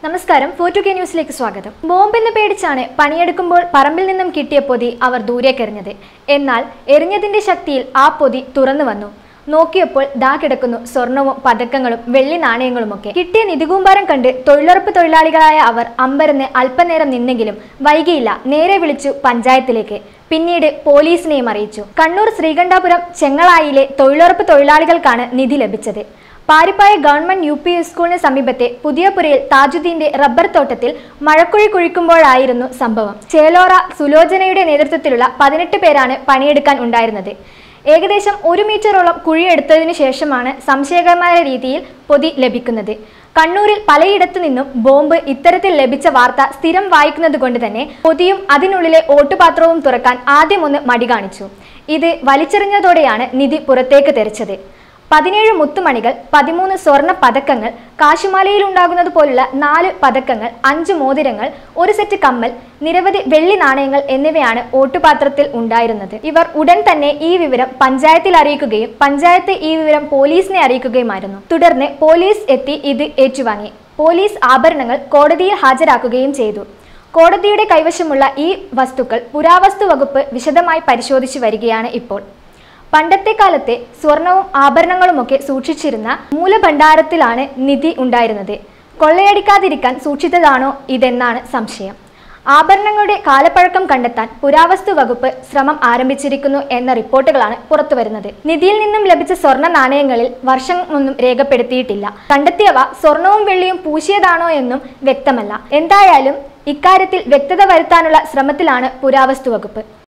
നമസ്കാരം ഫോർട്ടു കെ ന്യൂസിലേക്ക് സ്വാഗതം ബോംബെന്ന് പേടിച്ചാണ് പണിയെടുക്കുമ്പോൾ പറമ്പിൽ നിന്നും കിട്ടിയ പൊതി അവർ ദൂരേക്കെറിഞ്ഞത് എന്നാൽ എറിഞ്ഞതിന്റെ ശക്തിയിൽ ആ പൊതി തുറന്നു വന്നു നോക്കിയപ്പോൾ ദാ കിടക്കുന്നു സ്വർണവും പതക്കങ്ങളും വെള്ളി നാണയങ്ങളുമൊക്കെ കിട്ടിയ നിധികൂമ്പാരം കണ്ട് തൊഴിലുറപ്പ് തൊഴിലാളികളായ അവർ അമ്പരന്ന് അല്പനേരം നിന്നെങ്കിലും വൈകിയില്ല നേരെ വിളിച്ചു പഞ്ചായത്തിലേക്ക് പിന്നീട് പോലീസിനെയും അറിയിച്ചു കണ്ണൂർ ശ്രീകണ്ഠാപുരം ചെങ്ങളായിലെ തൊഴിലുറപ്പ് തൊഴിലാളികൾക്കാണ് നിധി ലഭിച്ചത് പാരിപ്പായ ഗവൺമെന്റ് യു പി സ്കൂളിന് സമീപത്തെ പുതിയപുരയിൽ താജുദ്ദീന്റെ റബ്ബർ തോട്ടത്തിൽ മഴക്കുഴി കുഴിക്കുമ്പോഴായിരുന്നു സംഭവം ചേലോറ സുലോചനയുടെ നേതൃത്വത്തിലുള്ള പതിനെട്ട് പേരാണ് പണിയെടുക്കാൻ ഉണ്ടായിരുന്നത് ഏകദേശം ഒരു മീറ്ററോളം കുഴിയെടുത്തതിനു ശേഷമാണ് സംശയകരമായ രീതിയിൽ പൊതി ലഭിക്കുന്നത് കണ്ണൂരിൽ പലയിടത്തു നിന്നും ബോംബ് ഇത്തരത്തിൽ ലഭിച്ച വാർത്ത സ്ഥിരം വായിക്കുന്നത് കൊണ്ട് തന്നെ പൊതിയും അതിനുള്ളിലെ ഓട്ടുപാത്രവും തുറക്കാൻ ആദ്യം ഒന്ന് മടി കാണിച്ചു ഇത് വലിച്ചെറിഞ്ഞതോടെയാണ് നിധി പുറത്തേക്ക് തെറിച്ചത് പതിനേഴ് മുത്തുമണികൾ പതിമൂന്ന് സ്വർണ്ണ പതക്കങ്ങൾ കാശുമാലയിൽ ഉണ്ടാകുന്നത് പോലുള്ള നാല് പതക്കങ്ങൾ അഞ്ച് മോതിരങ്ങൾ ഒരു സെറ്റ് കമ്മൽ നിരവധി വെള്ളി നാണയങ്ങൾ എന്നിവയാണ് ഓട്ടുപാത്രത്തിൽ ഉണ്ടായിരുന്നത് ഇവർ ഉടൻ തന്നെ ഈ വിവരം പഞ്ചായത്തിൽ അറിയിക്കുകയും പഞ്ചായത്ത് ഈ വിവരം പോലീസിനെ അറിയിക്കുകയുമായിരുന്നു തുടർന്ന് പോലീസ് എത്തി ഇത് ഏറ്റുവാങ്ങി പോലീസ് ആഭരണങ്ങൾ കോടതിയിൽ ഹാജരാക്കുകയും ചെയ്തു കോടതിയുടെ കൈവശമുള്ള ഈ വസ്തുക്കൾ പുരാവസ്തു വകുപ്പ് വിശദമായി പരിശോധിച്ചു വരികയാണ് ഇപ്പോൾ പണ്ടത്തെ കാലത്തെ സ്വർണവും ആഭരണങ്ങളുമൊക്കെ സൂക്ഷിച്ചിരുന്ന മൂലഭണ്ഡാരത്തിലാണ് നിധി ഉണ്ടായിരുന്നത് കൊള്ളയടിക്കാതിരിക്കാൻ സൂക്ഷിച്ചതാണോ ഇതെന്നാണ് സംശയം ആഭരണങ്ങളുടെ കാലപ്പഴക്കം കണ്ടെത്താൻ പുരാവസ്തു വകുപ്പ് ശ്രമം ആരംഭിച്ചിരിക്കുന്നു എന്ന റിപ്പോർട്ടുകളാണ് പുറത്തുവരുന്നത് നിധിയിൽ നിന്നും ലഭിച്ച സ്വർണ്ണ നാണയങ്ങളിൽ വർഷം ഒന്നും രേഖപ്പെടുത്തിയിട്ടില്ല കണ്ടെത്തിയവ സ്വർണവും വെള്ളിയും പൂശിയതാണോ എന്നും വ്യക്തമല്ല എന്തായാലും ഇക്കാര്യത്തിൽ വ്യക്തത വരുത്താനുള്ള ശ്രമത്തിലാണ് പുരാവസ്തു വകുപ്പ്